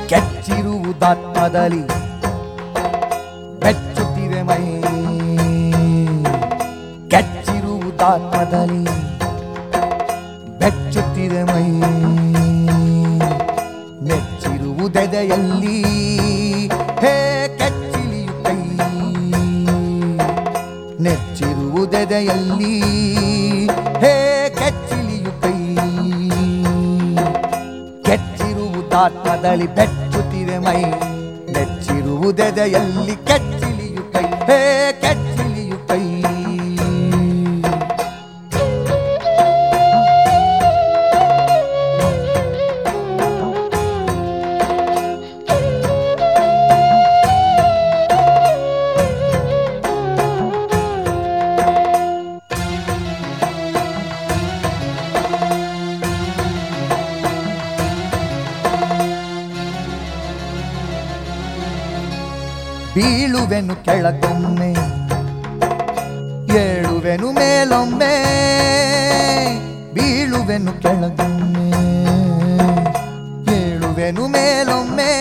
ಕೆಚ್ಚಿರುವುದಾತ್ಮದಲ್ಲಿ ಬೆಚ್ಚುತ್ತಿದೆ ಮೈ ಕೆಚ್ಚಿರುವುದಾತ್ಮದಲ್ಲಿ ಬೆಚ್ಚುತ್ತಿದೆ ಮೈ ನೆಚ್ಚಿರುವುದೆದೆಯಲ್ಲಿ ಹೇ ಕೆಚ್ಚಿಲಿಯು ಕೈ ನೆಚ್ಚಿರುವುದೆದೆಯಲ್ಲಿ ಹೇ ಕೆಚ್ಚಿಲಿಯು ಕೈ ಕೆಚ್ಚಿರುವುದಾತ್ಮದಲ್ಲಿ ಬೆಚ್ಚುತ್ತಿದೆ ಮೈ ನೆಚ್ಚಿರುವುದೆದೆಯಲ್ಲಿ ಕೆಚ್ಚಿಲಿಯು ಕೈ ಹೇ ಕೆಚ್ಚಿಲಿಯು ಕೈ ಬೀಳುವೆನು ಕೆಳಗೊಮ್ಮೆ ಏಳುವೆನು ಮೇಲೊಮ್ಮೆ ಬೀಳುವೆನು ಕೆಳಗೊಮ್ಮೆ ಏಳುವೆನು ಮೇಲೊಮ್ಮೆ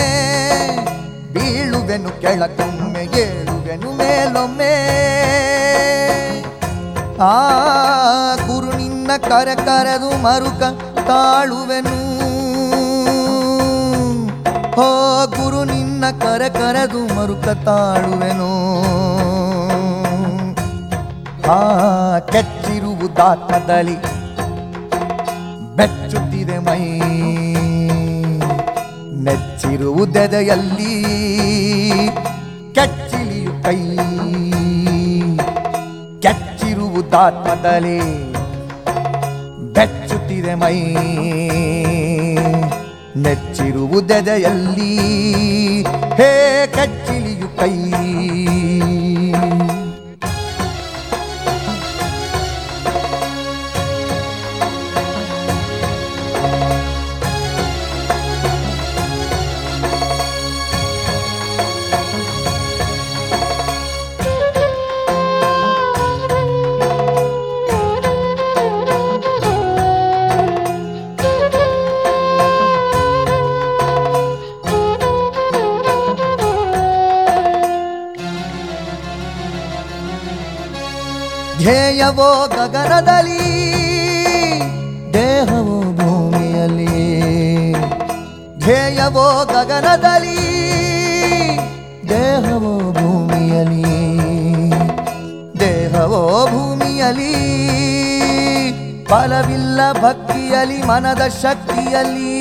ಬೀಳುವೆನು ಕೆಳಗೊಮ್ಮೆ ಏಳುವೆನು ಮೇಲೊಮ್ಮೆ ಆ ಗುರು ನಿನ್ನ ಕರೆ ಕರೆದು ಮರುಕ ತಾಳುವೆನು ಹೋ ಗುರು ನಿನ್ನ ಕರೆ ಕರೆದು ಮರುಕ ತಾಳುವೆನು ಆ ಕೆಚ್ಚಿರುವುದಾತ್ಮದಲ್ಲಿ ಬೆಚ್ಚುತ್ತಿದೆ ಮೈ ನೆಚ್ಚಿರುವುದೆದೆಯಲ್ಲಿ ಕೆಚ್ಚಿಲಿಯು ಕೈ ಕೆಚ್ಚಿರುವುದಾತ್ಮದಲ್ಲಿ ಬೆಚ್ಚುತ್ತಿದೆ ಮೈ ನೆಚ್ಚಿರುವುದೆದೆಯಲ್ಲಿ ಹೇ ಕಚ್ಚಿಲಿಯು ಕೈ ಧ್ಯೇಯವೋ ಗಗನದಲ್ಲಿ ದೇಹವೋ ಭೂಮಿಯಲ್ಲಿ ಧ್ಯೇಯವೋ ಗಗನದಲ್ಲಿ ದೇಹವೋ ಭೂಮಿಯಲ್ಲಿ ದೇಹವೋ ಭೂಮಿಯಲ್ಲಿ ಫಲವಿಲ್ಲ ಭಕ್ತಿಯಲ್ಲಿ ಮನದ ಶಕ್ತಿಯಲ್ಲಿ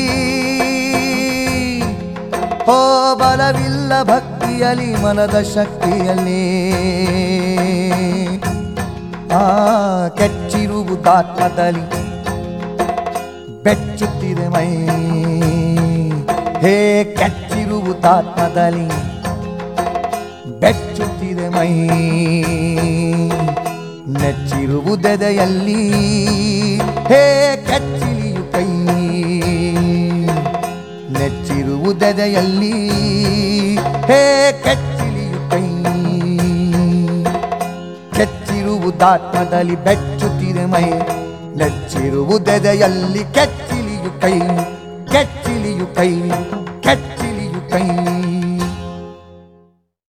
ಹೋ ಬಲವಿಲ್ಲ ಭಕ್ತಿಯಲ್ಲಿ ಮನದ ಶಕ್ತಿಯಲ್ಲಿ ಆ ಕೆಚ್ಚಿರುವುದಾತ್ಮದಲ್ಲಿ ಬೆಚ್ಚುತ್ತಿದೆ ಮೈ ಹೇ ಕೆಚ್ಚಿರುವುದಾತ್ಮದಲ್ಲಿ ಬೆಚ್ಚುತ್ತಿದೆ ಮೈ ನೆಚ್ಚಿರುವುದೆದೆಯಲ್ಲಿ ಹೇ ಕೆಚ್ಚಿಲಿಯು ಕೈ ನೆಚ್ಚಿರುವುದೆದೆಯಲ್ಲಿ ಹೇ ಕೆಚ್ಚಿಲಿಯು ಕೈ ಕೆಚ್ಚಿರುವುದಾತ್ಮದಲ್ಲಿ ಬೆಚ್ಚುತ್ತಿದೆ ಮೈ ನೆಚ್ಚಿರುವುದೆದೆಯಲ್ಲಿ ಕೆಚ್ಚಿಲಿಯು ಕೈ ಕೆಚ್ಚಿಲಿಯು ಕೈ